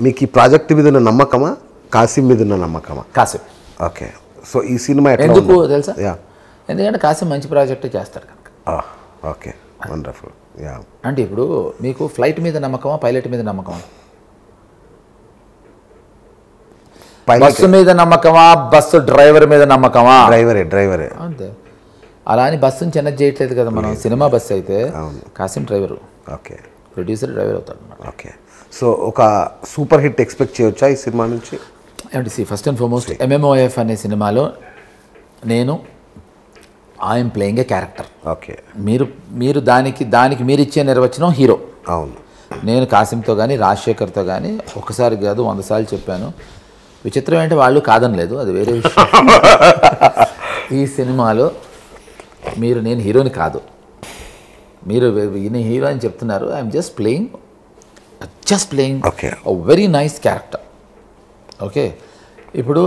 మీకు ఈ ప్రాజెక్ట్ మీద ఉన్న నమ్మకమా కాసిం మీద ఉన్న నమ్మకమా కాసిం ఓకే సో ఈ సినిమా ఎట్లా ఎందుకు ఉంది? తెలుసా యా ఎందుకంటే కాసిం మంచి ప్రాజెక్ట్ చేస్తాడు కనుక ఓకే వండర్ఫుల్ యా అంటే ఇప్పుడు మీకు ఫ్లైట్ మీద నమ్మకమా పైలట్ మీద నమ్మకమా పైలట్ బస్సు మీద నమ్మకమా బస్సు డ్రైవర్ మీద నమ్మకమా డ్రైవరే డ్రైవరే అంతే అలా అని బస్సుని చిన్నది చేయట్లేదు కదా మనం సినిమా బస్సు అయితే అవును. Kasim driver okay producer driver అవుతాడు అన్నమాట ఓకే సో ఒక సూపర్ హిట్ ఎక్స్పెక్ట్ చేయొచ్చా ఈ సినిమా నుంచి ఏమంటే see first and foremost MMOF అనే సినిమాలో నేను I'm playing a character okay మీరు మీరు దానికి దానికి మీరు ఇచ్చే నిర్వచనం హీరో అవును నేను కాసింతో కానీ రాజశేఖర్తో కానీ ఒకసారి కాదు వంద సార్లు చెప్పాను విచిత్రం ఏంటంటే వాళ్ళు కాదనలేదు అది వేరే విషయం ఈ సినిమాలో మీరు నేను హీరోని కాదు మీరు ఈయన హీరో అని చెప్తున్నారు I'm just playing just playing Okay. Very nice character okay ఇప్పుడు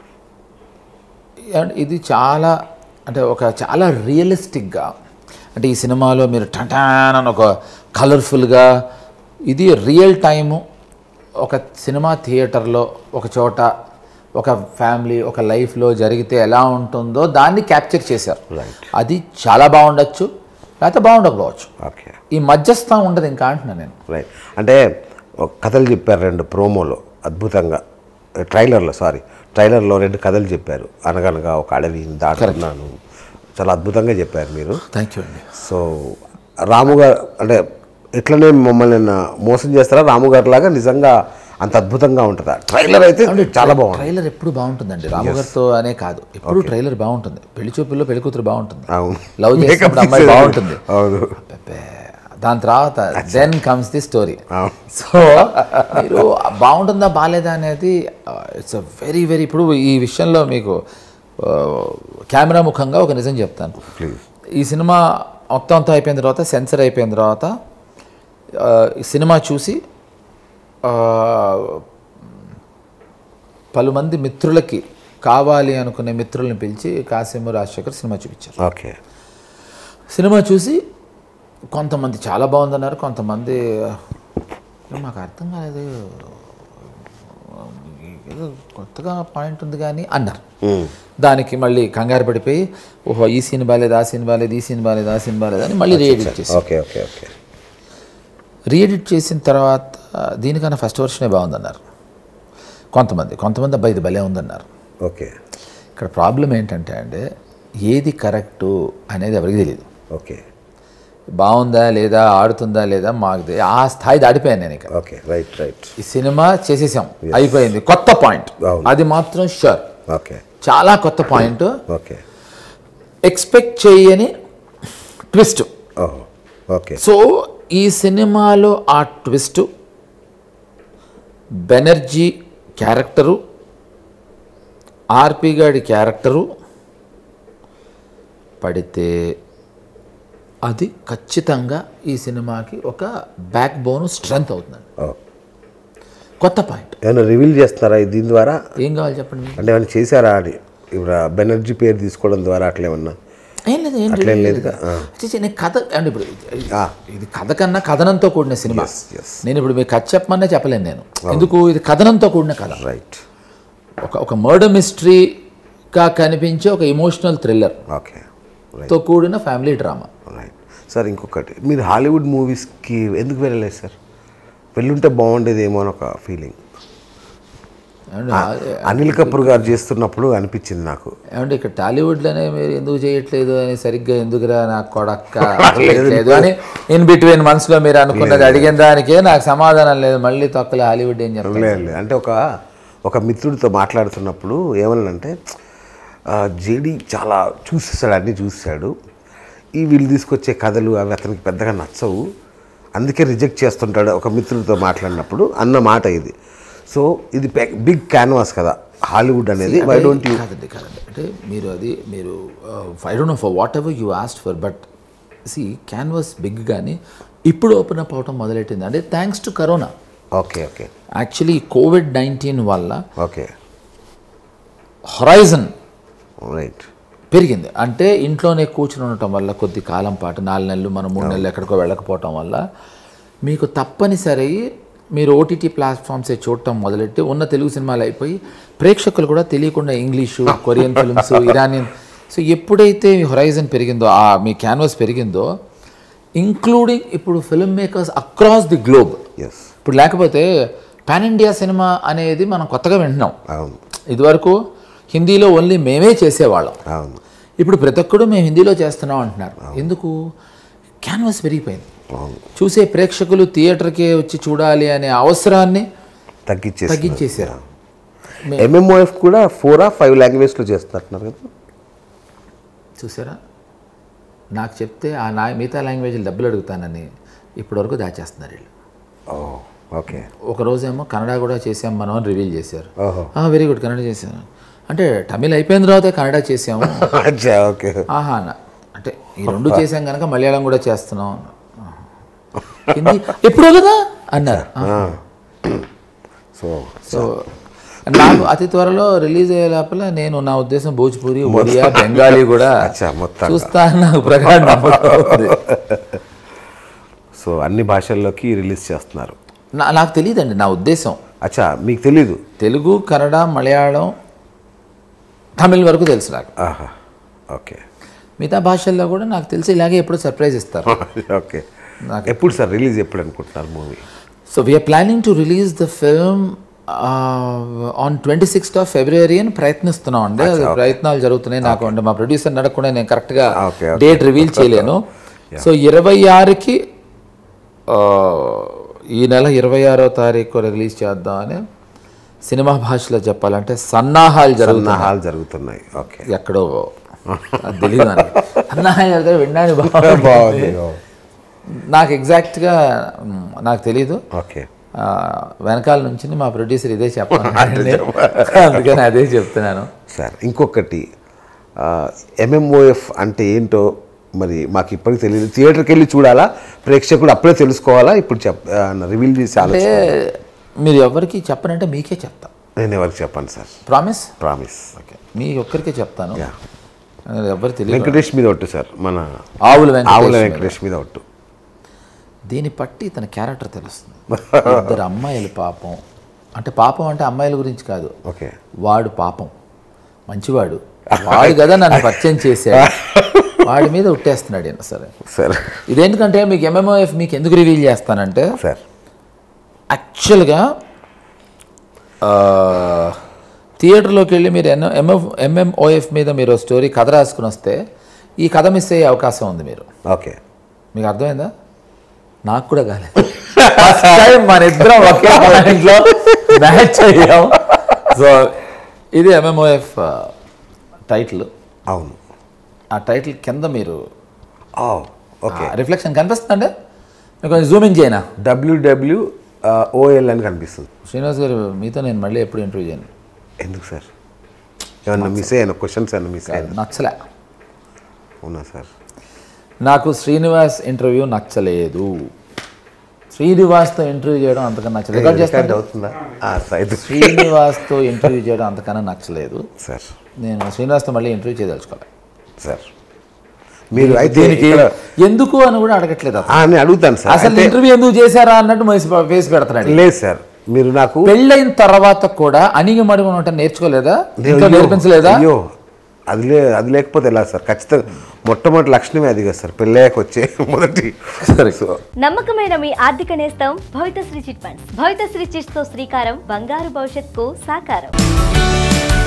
అండ్ ఇది చాలా అంటే ఒక చాలా రియలిస్టిక్గా అంటే ఈ సినిమాలో మీరు టటాన్ అని ఒక కలర్ఫుల్గా ఇది రియల్ టైము ఒక సినిమా థియేటర్లో ఒక చోట ఒక ఫ్యామిలీ ఒక లైఫ్లో జరిగితే ఎలా ఉంటుందో దాన్ని క్యాప్చర్ చేశారు అది చాలా బాగుండొచ్చు లేకపోతే బాగుండకపోవచ్చు ఓకే ఈ మధ్యస్థం ఉండదు ఇంకా అంటున్నాను నేను రైట్ అంటే ఒక కథలు చెప్పారు రెండు ప్రోమోలో అద్భుతంగా ట్రైలర్లో సారీ ట్రైలర్లో రెండు కథలు చెప్పారు అనగనగా ఒక అడవిని దాటుతున్నాను చాలా అద్భుతంగా చెప్పారు మీరు థ్యాంక్ యూ అండి సో రాము గారు అంటే ఎట్లనే మమ్మల్ని నా మోసం చేస్తారా రాము గారు లాగా నిజంగా అంత అద్భుతంగా ఉంటుందా ట్రైలర్ అయితే చాలా బాగుంది ట్రైలర్ ఎప్పుడు బాగుంటుందండి రాము గారితో అనే కాదు ఎప్పుడు ట్రైలర్ బాగుంటుంది పెళ్లి చూపుల్లో పెళ్లి కూతురు బాగుంటుంది అవును లవ్ చేసినప్పుడు అమ్మాయి బాగుంటుంది అవును అబ్బే, దాని తర్వాత దెన్ కమ్స్ ది స్టోరీ అవును. సో మీరు బాగుంటుందా బాగాలేదా అనేది ఇట్స్ అ వెరీ వెరీ ఇప్పుడు ఈ విషయంలో మీకు ఆ, కెమెరా ముఖంగా ఒక నిజం చెప్తాను ప్లీజ్ ఈ సినిమా మొత్తం అంతా అయిపోయిన తర్వాత సెన్సర్ అయిపోయిన తర్వాత ఆ, ఈ సినిమా చూసి ఆ, పలుమంది మిత్రులకి కావాలి అనుకునే మిత్రుల్ని పిలిచి కాసిము రాజశేఖర్ సినిమా చూపించారు ఓకే సినిమా చూసి కొంతమంది చాలా బాగుందన్నారు కొంతమంది "ఏం మాకు అర్థం కాలేదు ఏదో కొత్తగా పాయింట్ ఉంది కానీ అన్నారు దానికి మళ్ళీ కంగారు పడిపోయి ఓహో ఈ సీన్ బాగాలేదు ఆ సీన్ బాగాలేదు ఈ సీన్ బాగాలేదు ఆ సీన్ బాగాలేదు అని మళ్ళీ రీఎడిట్ చేసి ఓకే ఓకే ఓకే రీఎడిట్ చేసిన తర్వాత దీనికన్నా ఫస్ట్ వర్షనే బాగుందన్నారు కొంతమంది కొంతమంది అబ్బాయి ఇది భలే ఉందన్నారు ఓకే ఇక్కడ ప్రాబ్లం ఏంటంటే అండి ఏది కరెక్టు అనేది ఎవరికి తెలియదు ఓకే బాగుందా లేదా ఆడుతుందా లేదా మాకు తె- ఆ స్థాయి దాటిపోయాను నేను ఇక ఓకే రైట్ రైట్ ఈ సినిమా చేసేసాం అయిపోయింది కొత్త పాయింట్ అవును. అది మాత్రం షూర్ ఓకే చాలా కొత్త పాయింట్ ఓకే ఎక్స్పెక్ట్ చేయని ట్విస్ట్ ఓహో ఓకే సో ఈ సినిమాలో ఆ ట్విస్ట్ బెనర్జీ క్యారెక్టరు ఆర్పి గాడి క్యారెక్టరు పడితే అది ఖచ్చితంగా ఈ సినిమాకి ఒక బ్యాక్ బోన్ స్ట్రెంగ్త్ అవుతుందండి ఓ. కొత్త పాయింట్ ఏమైనా రివీల్ చేస్తున్నారా ఈ దీని ద్వారా ఏం కావాలి చెప్పండి అంటే ఏమైనా చేశారా అని ఇప్పుడు ఆ బెనర్జీ పేరు తీసుకోవడం ద్వారా అట్లా ఏమన్నా ఏం లేదు ఏం అట్లేం లేదు లేదుగా? ఆ. చిచి, నేను కథ అంటే ఇప్పుడు ఇది- ఆ. ఇది కథ కన్నా కథనంతో కూడిన సినిమా Yes, yes. నేను ఇప్పుడు మీకు కథ చెప్పమనే చెప్పలేను నేను ఎందుకు ఇది కథనంతో కూడిన కథ రైట్ ఒక ఒక మర్డర్ మిస్టరీగా కనిపించే ఒక ఇమోషనల్ థ్రిల్లర్ ఓకే రైట్ తో కూడిన ఫ్యామిలీ డ్రామా రైట్ సార్ ఇంకొకటి మీరు హాలీవుడ్ మూవీస్కి ఎందుకు వెళ్ళలేదు సార్ వెళ్ళుంటే బాగుండేదేమో అని ఒక ఫీలింగ్ అనిల్ కపూర్ గారు చేస్తున్నప్పుడు అనిపించింది నాకు ఏమంటే ఇక్కడ టాలీవుడ్లోనే మీరు ఎందుకు చేయట్లేదు అని సరిగ్గా ఎందుకురా నాకు కొడక్క లేదు అని ఇన్ బిట్వీన్ మనసులో మీరు అనుకున్నది అడిగిన దానికే నాకు సమాధానం లేదు మళ్ళీ తొక్కలే హాలీవుడ్ ఏం చెప్పలేదు లేదు లేదు. అంటే ఒక ఒక మిత్రుడితో మాట్లాడుతున్నప్పుడు ఏమన్నానంటే జేడి చాలా చూసేసాడు అన్నీ చూసాడు ఈ వీళ్ళు తీసుకొచ్చే కథలు అవి అతనికి పెద్దగా నచ్చవు అందుకే రిజెక్ట్ చేస్తుంటాడు ఒక మిత్రుడితో మాట్లాడినప్పుడు అన్న మాట ఇది సో ఇది బిగ్ క్యాన్వాస్ కదా హాలీవుడ్ అనేది వై డోంట్ యూ కాదండి కాదండి అంటే మీరు అది మీరు I don't know for whatever you asked for but see canvas big కానీ ఇప్పుడు ఓపెన్ అప్ అవటం మొదలెట్టింది అంటే thanks to corona okay okay actually covid nineteen వల్ల ఓకే హొరైజన్ రైట్ పెరిగింది అంటే ఇంట్లోనే కూర్చుని ఉండటం వల్ల కొద్ది కాలం పాటు నాలుగు నెలలు మనం మూడు నెలలు ఎక్కడికో వెళ్ళకపోవటం వల్ల మీకు తప్పనిసరి మీరు ఓటీటీ ప్లాట్ఫామ్సే చూడటం మొదలెట్టి ఉన్న తెలుగు సినిమాలు అయిపోయి ప్రేక్షకులు కూడా తెలియకుండా English Korean films Iranian so ఎప్పుడైతే మీ హొరైజన్ పెరిగిందో ఆ మీ క్యాన్వాస్ పెరిగిందో ఇంక్లూడింగ్ ఇప్పుడు film makers across the globe yes ఇప్పుడు లేకపోతే పాన్ ఇండియా సినిమా అనేది మనం కొత్తగా వింటున్నాం అవును ఇదివరకు హిందీలో ఓన్లీ మేమే చేసేవాళ్ళం అవును ఇప్పుడు ప్రతి ఒక్కడు మేము హిందీలో చేస్తున్నాం అంటున్నారు ఎందుకు క్యాన్వాస్ పెరిగిపోయింది అవును చూసే ప్రేక్షకులు థియేటర్కే వచ్చి చూడాలి అనే అవసరాన్ని తగ్గించేసి తగ్గించేశారు ఎంఎంఓఎఫ్ కూడా ఫోర్ ఆ ఫైవ్ లాంగ్వేజ్లో చేస్తున్నట్టున్నారు కదా చూసారా నాకు చెప్తే ఆ నా మిగతా లాంగ్వేజ్లు డబ్బులు అడుగుతానని ఇప్పటివరకు దాచేస్తున్నారు వీళ్ళు ఓ ఓకే ఒక రోజేమో కన్నడ కూడా చేసాం మనం అని రివీల్ చేశారు ఓహో వెరీ గుడ్ కన్నడ చేశాను అంటే తమిళ్ అయిపోయిన తర్వాత కన్నడ చేసాము అచ్చా ఓకే ఆహా అన్న అంటే ఈ రెండు చేసాం కనుక మలయాళం కూడా చేస్తున్నాం ఆహా. హిందీ ఎప్పుడో కదా అన్నారు ఆ. సో సో నాకు అతి త్వరలో రిలీజ్ అయ్యే లోపల నేను నా ఉద్దేశం భోజ్పూరి ఒడియా బెంగాలీ కూడా అచ్చా మొత్తం చూస్తా అని నాకు ప్రకారం నమ్మకం ఉంది. సో అన్ని భాషల్లోకి రిలీజ్ చేస్తున్నారు నా- నాకు తెలియదండి నా ఉద్దేశం అచ్చా మీకు తెలీదు తెలుగు కన్నడ మలయాళం తమిళ్ వరకు తెలుసు నాకు ఆహా ఓకే మిగతా భాషల్లో కూడా నాకు తెలిసి ఇలాగే ఎప్పుడు సర్ప్రైజ్ ఇస్తారు ఓకే నాకు- ఎప్పుడు సార్ రిలీజ్ ఎప్పుడు అనుకుంటున్నారు movie so we are planning to release the film on twenty sixth of February అని ప్రయత్నిస్తున్నాం అండి అది ప్రయత్నాలు జరుగుతున్నాయి నాకు అంటే మా ప్రొడ్యూసర్ నడకుండా నేను కరెక్ట్గా Okay, okay. డేట్ రివీల్ చేయలేను సో ఇరవై ఆరుకి ఆ, ఈ నెల ఇరవై ఆరో తారీఖు రిలీజ్ చేద్దామని సినిమా భాషలో చెప్పాలంటే సన్నాహాలు జరుగుతున్నాయి సన్నాహాలు జరుగుతున్నాయి ఓకే ఎక్కడో అది తెలియదు నాకు సన్నాహాలు జరుగుతాయి వినడానికి బాగుంది బాగుంది నాకు ఎగ్జాక్ట్గా మ్, నాకు తెలీదు ఓకే ఆ, వెనకాల నుంచి మా ప్రొడ్యూసర్ ఇదే చెప్పాను అందుకని అదే చెప్తున్నాను సార్ ఇంకొకటి ఎంఎంఓఎఫ్ అంటే ఏంటో మరి మాకు ఇప్పటికి తెలియదు థియేటర్కి వెళ్ళి చూడాలా ప్రేక్షకుడు అప్పుడే తెలుసుకోవాలా ఇప్పుడు చెప్ రివీల్ చేసి అంటే ఆలోచన మీరు ఎవరికి చెప్పనంటే మీకే చెప్తా నేను ఎవరికి చెప్పాను సార్ ప్రామిస్ ప్రామిస్ ఓకే మీ ఒక్కరికే చెప్తాను యా ఎవరు తెలియదు వెంకటేష్ మీద ఒట్టు సార్ మన ఆవుల ఆవుల వెంకటేష్ వెంకటేష్ మీద ఒట్టు దీన్ని బట్టి తన క్యారెక్టర్ తెలుస్తుంది ఇద్దరు అమ్మాయిలు పాపం అంటే పాపం అంటే అమ్మాయిల గురించి కాదు ఓకే వాడు పాపం మంచివాడు వాడు కదా నన్ను పరిచయం చేశాడు వాడి మీద ఉట్టేస్తున్నాడు ఈయన సరే సార్ ఇదేంటంటే మీకు ఎంఎంఓఎఫ్ మీకు ఎందుకు రివీల్ చేస్తానంటే సార్ యాక్చువల్గా ఆ, థియేటర్లోకి వెళ్ళి మీరు ఎన్ ఎంఎఫ్ ఎంఎంఓఎఫ్ మీద మీరు స్టోరీ కథ రాసుకుని వస్తే ఈ కథ మిస్ అయ్యే అవకాశం ఉంది మీరు ఓకే మీకు అర్థమైందా నాకు కూడా కాలేదు ఫస్ట్ టైం మన ఇద్దరం ఒకే పాయింట్లో మ్యాచ్ అయ్యాం సో ఇది ఎంఎంఓఎఫ్ టైటిల్ అవును ఆ టైటిల్ కింద మీరు ఓ ఓకే రిఫ్లెక్షన్ కనిపిస్తుందండి మీకు కొంచెం జూమింగ్ చేయనా డబ్ల్యూడబ్ల్యూ ఓఎల్ అని కనిపిస్తుంది శ్రీనివాస్ గారు మీతో నేను మళ్ళీ ఎప్పుడు ఇంటర్వ్యూ చేయను ఎందుకు సార్ ఏమన్నా మిస్ అయ్యాను క్వశ్చన్స్ ఏమన్నా మిస్ అయ్యాను నచ్చలే అవునా సార్ నాకు శ్రీనివాస్ ఇంటర్వ్యూ నచ్చలేదు శ్రీనివాస్తో ఇంటర్వ్యూ చేయడం అంతకన్నా నచ్చలేదు రికార్డ్ రికార్డ్ చేస్తాను అవుతుందా ఆ, సార్ శ్రీనివాస్తో ఇంటర్వ్యూ చేయడం అంతకన్నా నచ్చలేదు సార్ నేను శ్రీనివాస్తో మళ్ళీ ఇంటర్వ్యూ చేయదలుచుకోవాలి సార్ మీరు అయితే దీనికి ఇక్కడ- ఎందుకు అని కూడా అడగట్లేదు అతను. ఆ, నేను అడుగుతాను సార్ అసలు ఇంటర్వ్యూ ఎందుకు చేశారా అన్నట్టు మనిషి ఫేస్ పెడుతున్నాడు లేదు సార్ మీరు నాకు పెళ్ళైన తర్వాత కూడా అణిగి మడిగి ఉండటం నేర్చుకోలేదా ఇంకా అయ్యో, నేర్పించలేదా అయ్యో అది లే అది లేకపోతే ఎలా సార్ ఖచ్చితంగా మొట్టమొదటి లక్షణమే అది కదా సార్ పెళ్ళయ్యాక వచ్చే మొదటి సరే సో నమ్మకమైన మీ ఆర్థిక నేస్తం Bhavithasri chit funds Bhavithasri chits తో శ్రీకారం బంగారు భవిష్యత్కు సాకారం